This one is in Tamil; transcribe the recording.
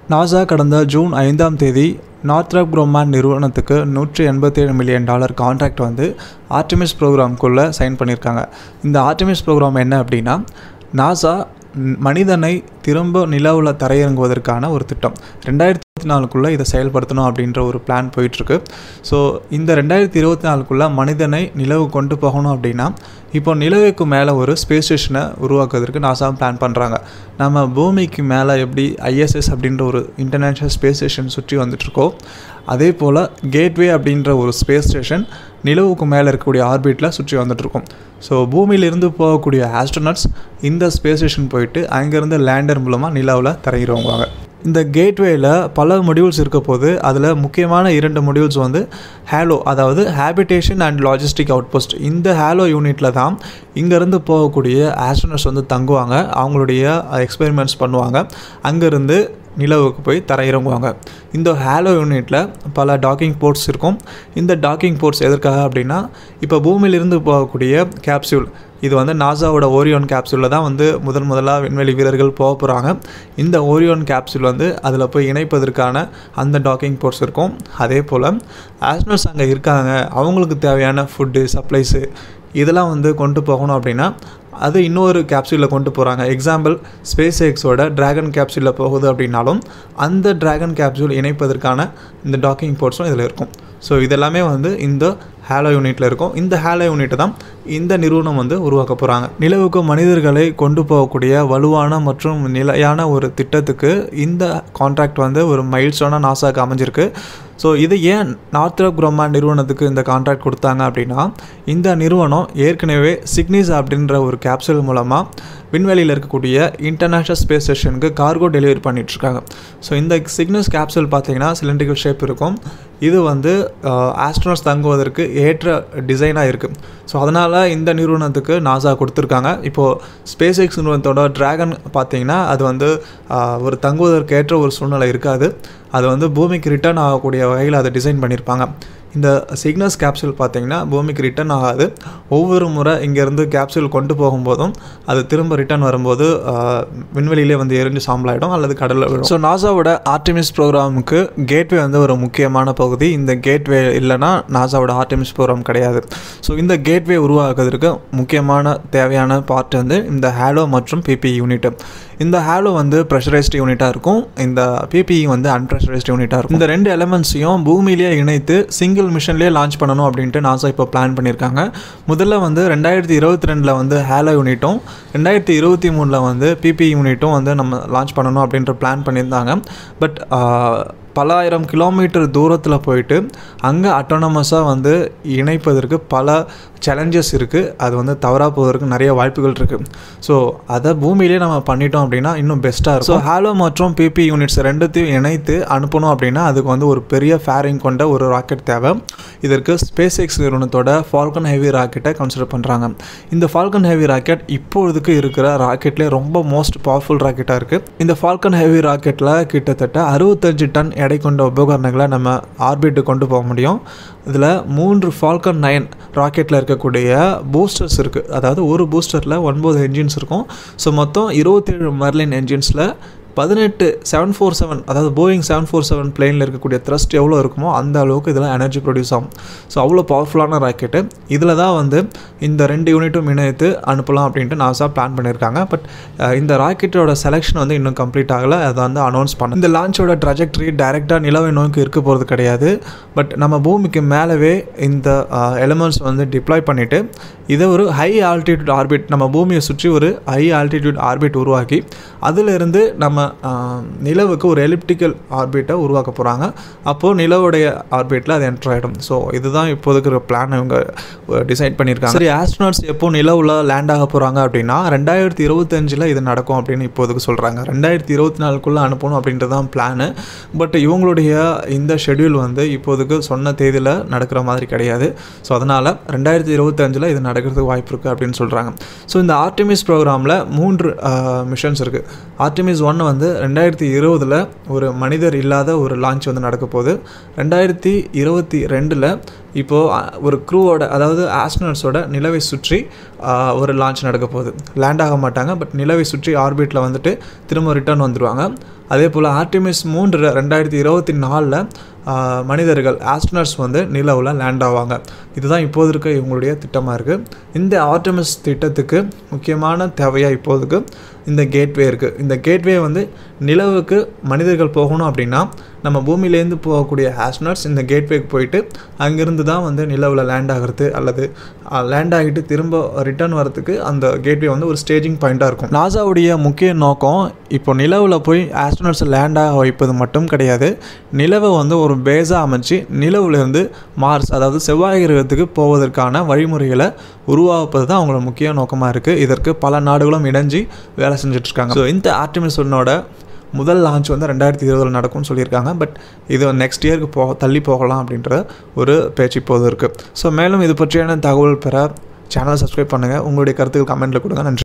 நாசா கடந்த ஜூன் ஐந்தாம் தேதி நார்த்ராப் குரோமான் நிறுவனத்துக்கு நூற்றி எண்பத்தேழு மில்லியன் டாலர் கான்ட்ராக்ட் வந்து ஆர்டிமிஸ் ப்ரோக்ராம்குள்ளே சைன் பண்ணியிருக்காங்க இந்த ஆர்டிமிஸ் ப்ரோக்ராம் என்ன அப்படின்னா நாசா மனிதனை திரும்ப நிலவில் தரையிறங்குவதற்கான ஒரு திட்டம் ரெண்டாயிரத்தி இருபத்தி நாலுக்குள்ளே இதை செயல்படுத்தணும் அப்படின்ற ஒரு பிளான் போயிட்டுருக்கு ஸோ இந்த ரெண்டாயிரத்தி இருபத்தி நாலுக்குள்ளே மனிதனை நிலவு கொண்டு போகணும் அப்படின்னா இப்போ நிலவுக்கு மேலே ஒரு ஸ்பேஸ் ஸ்டேஷனை உருவாக்குவதற்கு நாசா பிளான் பண்ணுறாங்க நம்ம பூமிக்கு மேலே எப்படி ஐஎஸ்எஸ் அப்படின்ற ஒரு இன்டர்நேஷ்னல் ஸ்பேஸ் ஸ்டேஷன் சுற்றி வந்துட்டுருக்கோ அதே போல் கேட்வே அப்படின்ற ஒரு ஸ்பேஸ் ஸ்டேஷன் நிலவுக்கு மேலே இருக்கக்கூடிய ஆர்பிட்டில் சுற்றி வந்துட்டுருக்கோம் ஸோ பூமியிலிருந்து போகக்கூடிய ஆஸ்ட்ரோனட்ஸ் இந்த ஸ்பேஸ் ஸ்டேஷன் போயிட்டு அங்கேருந்து லேண்டர் மூலமாக நிலாவில் தரையிறங்குவாங்க இந்த கேட்வேயில் பல மொடியூல்ஸ் இருக்க போது அதில் முக்கியமான இரண்டு மொடியூல்ஸ் வந்து ஹேலோ அதாவது ஹேபிடேஷன் அண்ட் லாஜிஸ்டிக் அவுட்போஸ்ட் இந்த ஹேலோ யூனிட்டில் தான் இங்கேருந்து போகக்கூடிய ஆஸ்ட்ரோனட்ஸ் வந்து தங்குவாங்க அவங்களுடைய எக்ஸ்பெரிமெண்ட்ஸ் பண்ணுவாங்க அங்கேருந்து நிலவுக்கு போய் தரையிறங்குவாங்க இந்த ஹேலோ யூனிட்டில் பல டாக்கிங் போர்ட்ஸ் இருக்கும் இந்த டாக்கிங் போர்ட்ஸ் எதற்காக அப்படின்னா இப்போ பூமியிலிருந்து போகக்கூடிய கேப்சியூல் இது வந்து நாசாவோட ஓரியோன் கேப்சூலில் தான் வந்து முதல் முதலாக விண்வெளி வீரர்கள் போக போகிறாங்க இந்த ஓரியோன் கேப்சூல் வந்து அதில் போய் இணைப்பதற்கான அந்த டாக்கிங் போர்ட்ஸ் இருக்கும் அதே போல் ஆஸ்ட்ரோனட்ஸ் அங்கே இருக்காங்க அவங்களுக்கு தேவையான ஃபுட்டு சப்ளைஸு இதெல்லாம் வந்து கொண்டு போகணும் அப்படின்னா அது இன்னொரு கேப்சூலில் கொண்டு போகிறாங்க எக்ஸாம்பிள் ஸ்பேஸ் எக்ஸோட ட்ராகன் கேப்சூலில் போகுது அப்படின்னாலும் அந்த ட்ராகன் கேப்சூல் இணைப்பதற்கான இந்த டாக்கிங் போர்ட்ஸும் இதில் இருக்கும் ஸோ இதெல்லாமே வந்து இந்த ஹேலோ யூனிட்டில் இருக்கும் இந்த ஹேலோ யூனிட்டை தான் இந்த நிறுவனம் வந்து உருவாக்க போகிறாங்க நிலவுக்கு மனிதர்களை கொண்டு போகக்கூடிய வலுவான மற்றும் நிலையான ஒரு திட்டத்துக்கு இந்த கான்ட்ராக்ட் வந்து ஒரு மைல்ஸ்டோனாக நாசாக்கு அமைஞ்சிருக்கு ஸோ இது ஏன் நார்த்ரப் குரோமா நிறுவனத்துக்கு இந்த கான்ட்ராக்ட் கொடுத்தாங்க அப்படின்னா இந்த நிறுவனம் ஏற்கனவே சிக்னிஸ் அப்படின்ற ஒரு கேப்சூல் மூலமாக விண்வெளியில் இருக்கக்கூடிய இன்டர்நேஷ்னல் ஸ்பேஸ் ஸ்டேஷனுக்கு கார்கோ டெலிவரி பண்ணிகிட்ருக்காங்க ஸோ இந்த சிக்னஸ் கேப்சூல் பார்த்தீங்கன்னா சிலிண்ட்ரிக்கல் ஷேப் இருக்கும் இது வந்து ஆஸ்ட்ரோனட்ஸ் தங்குவதற்கு ஏற்ற டிசைனாக இருக்குது ஸோ அதனால் இந்த நிறுவனத்துக்கு நாசா கொடுத்துருக்காங்க இப்போது ஸ்பேஸ் எக்ஸ் நிறுவனத்தோட ட்ராகன் பார்த்தீங்கன்னா அது வந்து ஒரு தங்குவதற்கு ஏற்ற ஒரு சூழ்நிலை இருக்காது அது வந்து பூமிக்கு ரிட்டர்ன் ஆகக்கூடிய வகையில் அதை டிசைன் பண்ணியிருப்பாங்க இந்த சிக்னஸ் கேப்சூல் பார்த்தீங்கன்னா பூமிக்கு ரிட்டர்ன் ஆகாது ஒவ்வொரு முறை இங்கேருந்து கேப்சூல் கொண்டு போகும்போதும் அது திரும்ப ரிட்டர்ன் வரும்போது விண்வெளியிலே வந்து எரிஞ்சு சாம்பலாயிடும் அல்லது கடலில் விடும் ஸோ நாசாவோட ஆர்டிமிஸ் ப்ரோக்ராமுக்கு கேட்வே வந்து ஒரு முக்கியமான பகுதி இந்த கேட்வே இல்லைனா நாசாவோட ஆர்டிமிஸ் ப்ரோக்ராம் கிடையாது ஸோ இந்த கேட்வே உருவாக்குறதுக்கு முக்கியமான தேவையான பார்ட் வந்து இந்த ஹேலோ மற்றும் பிபி யூனிட் இந்த ஹேலோ வந்து ப்ரெஷரைஸ்டு யூனிட்டாக இருக்கும் இந்த பிபிஇ வந்து அன்ப்ரெஷரைஸ்டு யூனிட்டாக இருக்கும் இந்த ரெண்டு எலமெண்ட்ஸையும் பூமியிலேயே இணைத்து சிங்கிள் மிஷன்லேயே லான்ச் பண்ணணும் அப்படின்ட்டு நாசா இப்போ பிளான் பண்ணியிருக்காங்க முதல்ல வந்து ரெண்டாயிரத்தி இருபத்தி ரெண்டில் வந்து ஹேலோ யூனிட்டும் ரெண்டாயிரத்தி இருபத்தி மூணில் வந்து பிபி யூனிட்டும் வந்து நம்ம லான்ச் பண்ணணும் அப்படின்ற பிளான் பண்ணியிருந்தாங்க பட் பல ஆயிரம் கிலோமீட்டர் தூரத்தில் போயிட்டு அங்கே அட்டானமஸாக வந்து இணைப்பதற்கு பல சேலஞ்சஸ் இருக்குது அது வந்து தவறாக போவதற்கு நிறைய வாய்ப்புகள் இருக்குது ஸோ அதை பூமியிலே நம்ம பண்ணிட்டோம் அப்படின்னா இன்னும் பெஸ்ட்டாக இருக்கும் ஸோ ஹாலோ மற்றும் பிபி யூனிட்ஸ் ரெண்டுத்தையும் இணைத்து அனுப்பணும் அப்படின்னா அதுக்கு வந்து ஒரு பெரிய ஃபேரிங் கொண்ட ஒரு ராக்கெட் தேவை இதற்கு ஸ்பேஸ் எக்ஸ் நிறுவனத்தோட ஃபால்கன் ஹெவி ராக்கெட்டை கன்சிடர் பண்ணுறாங்க இந்த ஃபால்கன் ஹெவி ராக்கெட் இப்பொழுதுக்கு இருக்கிற ராக்கெட்லேயே ரொம்ப மோஸ்ட் பவர்ஃபுல் ராக்கெட்டாக இருக்குது இந்த ஃபால்கன் ஹெவி ராக்கெட்டில் கிட்டத்தட்ட அறுபத்தஞ்சு டன் எடை கொண்ட உபகரணங்களை நம்ம ஆர்பிட்டு கொண்டு போக முடியும் இதில் மூன்று ஃபால்கன் நைன் ராக்கெட்டில் இருக்கக்கூடிய பூஸ்டர்ஸ் இருக்குது அதாவது ஒரு பூஸ்டரில் ஒன்பது என்ஜின்ஸ் இருக்கும் ஸோ மொத்தம் இருபத்தேழு மர்லின் என்ஜின்ஸில் பதினெட்டு செவன் ஃபோர் செவன் அதாவது போயிங் செவன் ஃபோர் செவன் பிளேனில் இருக்கக்கூடிய த்ரஸ்ட் எவ்வளோ இருக்குமோ அந்த அளவுக்கு இதில் எனர்ஜி ப்ரொடியூஸ் ஆகும் ஸோ அவ்வளோ பவர்ஃபுல்லான ராக்கெட்டு இதில் தான் வந்து இந்த ரெண்டு யூனிட்டும் இணைத்து அனுப்பலாம் அப்படின்ட்டு நாசா பிளான் பண்ணியிருக்காங்க பட் இந்த ராக்கெட்டோட செலெக்ஷன் வந்து இன்னும் கம்ப்ளீட் ஆகலை அதை வந்து அனௌன்ஸ் பண்ண இந்த லான்ச்சோட ட்ரஜெக்டரி டைரெக்டாக நிலவை நோக்கி இருக்க போகிறது கிடையாது பட் நம்ம பூமிக்கு மேலவே இந்த எலிமெண்ட்ஸ் வந்து டிப்ளாய் பண்ணிவிட்டு இதை ஒரு ஹை ஆல்டிடியூட் ஆர்பிட் நம்ம பூமியை சுற்றி ஒரு ஹை ஆல்டிடியூட் ஆர்பிட் உருவாக்கி அதிலிருந்து நம்ம நிலவுக்கு ஒரு எலிப்டிக்கல் ஆர்பிட்டை உருவாக்க போகிறாங்க அப்போது நிலவுடைய ஆர்பிட்டில் அது என்டர் ஆகிடும் ஸோ இதுதான் இப்போதைக்கு ஒரு பிளான் இவங்க டிசைட் பண்ணியிருக்காங்க சரி ஆஸ்ட்ரோனாட்ஸ் எப்போ நிலவில் லேண்ட் ஆக போகிறாங்க அப்படின்னா ரெண்டாயிரத்தி இருபத்தஞ்சில் இது நடக்கும் அப்படின்னு இப்போதைக்கு சொல்கிறாங்க ரெண்டாயிரத்தி இருபத்தி நாலுக்குள்ளே அனுப்பணும் அப்படின்றது தான் பிளானு பட் இவங்களுடைய இந்த ஷெடியூல் வந்து இப்போதைக்கு சொன்ன தேதியில் நடக்கிற மாதிரி கிடையாது ஸோ அதனால் ரெண்டாயிரத்தி இருபத்தஞ்சில் இது நடக்கிறதுக்கு வாய்ப்பு இருக்குது அப்படின்னு சொல்கிறாங்க ஸோ இந்த ஆர்டிமிஸ் ப்ரோக்ராமில் மூன்று மிஷன்ஸ் இருக்குது ஆர்டிமிஸ் ஒன்று வந்து ரெண்டாயிரத்தி இருபதில் ஒரு மனிதர் இல்லாத ஒரு லான்ச் வந்து நடக்க போகுது ரெண்டாயிரத்தி இருபத்தி ரெண்டில் இப்போது ஒரு க்ரூவோட அதாவது ஆஸ்ட்ரோனட்ஸோட நிலவை சுற்றி ஒரு லான்ச் நடக்க போகுது லேண்ட் ஆக மாட்டாங்க பட் நிலவை சுற்றி ஆர்பிட்டில் வந்துட்டு திரும்ப ரிட்டர்ன் வந்துடுவாங்க அதே போல் ஆர்டிமிஸ் மூன்று ரெண்டாயிரத்தி இருபத்தி நாலில் மனிதர்கள் ஆஸ்ட்ரோனட்ஸ் வந்து நிலவில் லேண்ட் ஆவாங்க இதுதான் இப்போது இருக்க இவங்களுடைய திட்டமாக இருக்குது இந்த ஆர்டிமிஸ் திட்டத்துக்கு முக்கியமான தேவையாக இப்போதுக்கு இந்த கேட்வே இருக்குது இந்த கேட்வே வந்து நிலவுக்கு மனிதர்கள் போகணும் அப்படின்னா நம்ம பூமியிலேருந்து போகக்கூடிய ஆஸ்ட்ரோனட்ஸ் இந்த கேட்வேக்கு போயிட்டு அங்கேருந்து தான் வந்து நிலவில் லேண்ட் ஆகிறது அல்லது லேண்ட் ஆகிட்டு திரும்ப ரிட்டர்ன் வரதுக்கு அந்த கேட்வே வந்து ஒரு ஸ்டேஜிங் பாயிண்ட்டாக இருக்கும் நாசாவுடைய முக்கிய நோக்கம் இப்போ நிலவில் போய் ஆஸ்ட்ரோனட்ஸ் லேண்ட் ஆக வைப்பது மட்டும் கிடையாது நிலவை வந்து ஒரு பேஸாக அமைச்சு நிலவுலேருந்து மார்ஸ் அதாவது செவ்வாய் கிரகத்துக்கு போவதற்கான வழிமுறைகளை உருவாக்குவது தான் அவங்களோட முக்கிய நோக்கமாக இருக்குது இதற்கு பல நாடுகளும் இணைஞ்சு வேலை செஞ்சுட்ருக்காங்க ஸோ இந்த ஆர்டிமிசனோட முதல் லான்ச் வந்து ரெண்டாயிரத்தி இருபதில் நடக்கும்னு சொல்லியிருக்காங்க பட் இது நெக்ஸ்ட் இயருக்கு போ தள்ளி போகலாம் அப்படின்ற ஒரு பேச்சு இப்போது இருக்குது ஸோ மேலும் இது பற்றியான தகவல் பெற சேனலை சப்ஸ்கிரைப் பண்ணுங்கள் உங்களுடைய கருத்துக்கள் கமெண்ட்டில் கொடுங்க நன்றி